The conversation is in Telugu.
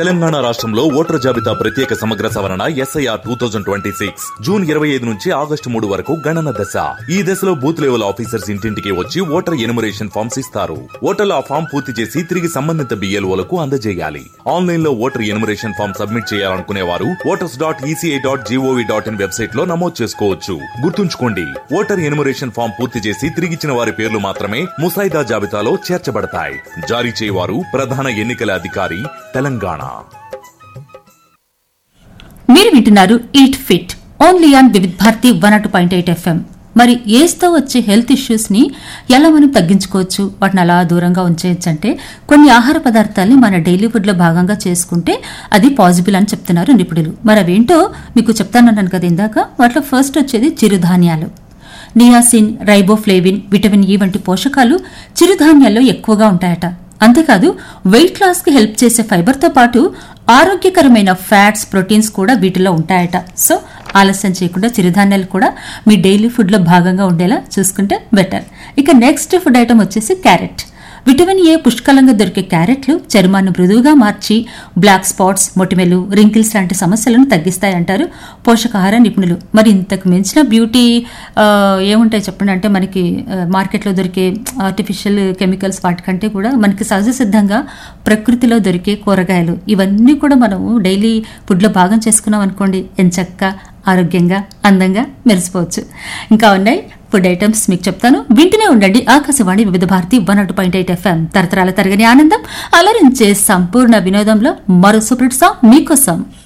తెలంగాణ రాష్ట్రంలో ఓటర్ జాబితా ప్రత్యేక సమగ్ర సవరణ SIR two thousand twenty six June ఇరవై ఐదు నుంచి ఆగస్టు మూడు వరకు గణన దశ ఈ దశలో బూత్ లెవెల్ ఆఫీసర్స్ ఇంటింటికి వచ్చి ఓటర్ ఎనుమరేషన్ ఫామ్స్ ఇస్తారు ఓటర్లు ఆ ఫామ్ పూర్తి చేసి తిరిగి సంబంధిత బిఎల్ఓలకు అందజేయాలి ఆన్లైన్ లో ఓటర్ ఎనుమరేషన్ ఫామ్ సబ్మిట్ చేయాలనుకునే వారు voters dot ECI dot GOV dot in website లో నమోదు చేసుకోవచ్చు గుర్తుంచుకోండి ఓటర్ ఎనుమరేషన్ ఫామ్ పూర్తి చేసి తిరిగిచ్చిన వారి పేర్లు మాత్రమే ముసాయిదా జాబితాలో చేర్చబడతాయి జారీ చేయవారు ప్రధాన ఎన్నికల అధికారి తెలంగాణ మీరు వింటున్నారు eat fit only on Vividh Bharati one oh two point eight FM మరి ఏజ్తో వచ్చే హెల్త్ ఇష్యూస్ని ఎలా మనం తగ్గించుకోవచ్చు వాటిని అలా దూరంగా ఉంచేయచ్చు అంటే కొన్ని ఆహార పదార్థాలని మన డైలీ ఫుడ్లో భాగంగా చేసుకుంటే అది పాసిబుల్ అని చెప్తున్నారు నిపుణులు మరి అవేంటో మీకు చెప్తానన్నాను కదా ఇందాక వాటిలో ఫస్ట్ వచ్చేది చిరుధాన్యాలు నియాసిన్ రైబోఫ్లేవిన్ విటమిన్ ఈ వంటి పోషకాలు చిరుధాన్యాల్లో ఎక్కువగా ఉంటాయట అంతేకాదు వెయిట్ లాస్ కి హెల్ప్ చేసే ఫైబర్ తో పాటు ఆరోగ్యకరమైన ఫ్యాట్స్ ప్రోటీన్స్ కూడా వీటిలో ఉంటాయట సో ఆలస్యం చేయకుండా చిరుధాన్యాలు కూడా మీ డైలీ ఫుడ్ లో భాగంగా ఉండేలా చూసుకుంటే బెటర్ ఇక నెక్స్ట్ ఫుడ్ ఐటమ్ వచ్చేసి క్యారెట్ విటమిన్ ఏ పుష్కలంగా దొరికే క్యారెట్లు చర్మాన్ని మృదువుగా మార్చి బ్లాక్ స్పాట్స్ మొటిమెలు రింకిల్స్ లాంటి సమస్యలను తగ్గిస్తాయంటారు పోషకాహార నిపుణులు మరి ఇంతకు మించిన బ్యూటీ ఆ, ఏముంటాయి చెప్పండి అంటే మనకి ఆ, మార్కెట్లో దొరికే ఆర్టిఫిషియల్ కెమికల్స్ వాటికంటే కూడా మనకి సహజ సిద్ధంగా ప్రకృతిలో దొరికే కూరగాయలు ఇవన్నీ కూడా మనము డైలీ ఫుడ్లో భాగం చేసుకున్నాం అనుకోండి ఎంచక్క ఆరోగ్యంగా అందంగా మెరిసిపోవచ్చు ఇంకా ఉన్నాయి ఫుడ్ ఐటమ్స్ మీకు చెప్తాను వింటూనే ఉండండి Akashvani Vividh Bharati one oh two point eight FM తరతరాల తరగని ఆనందం అలరించే సంపూర్ణ వినోదంలో మరో సూపర్ సాంగ్ మీకోసం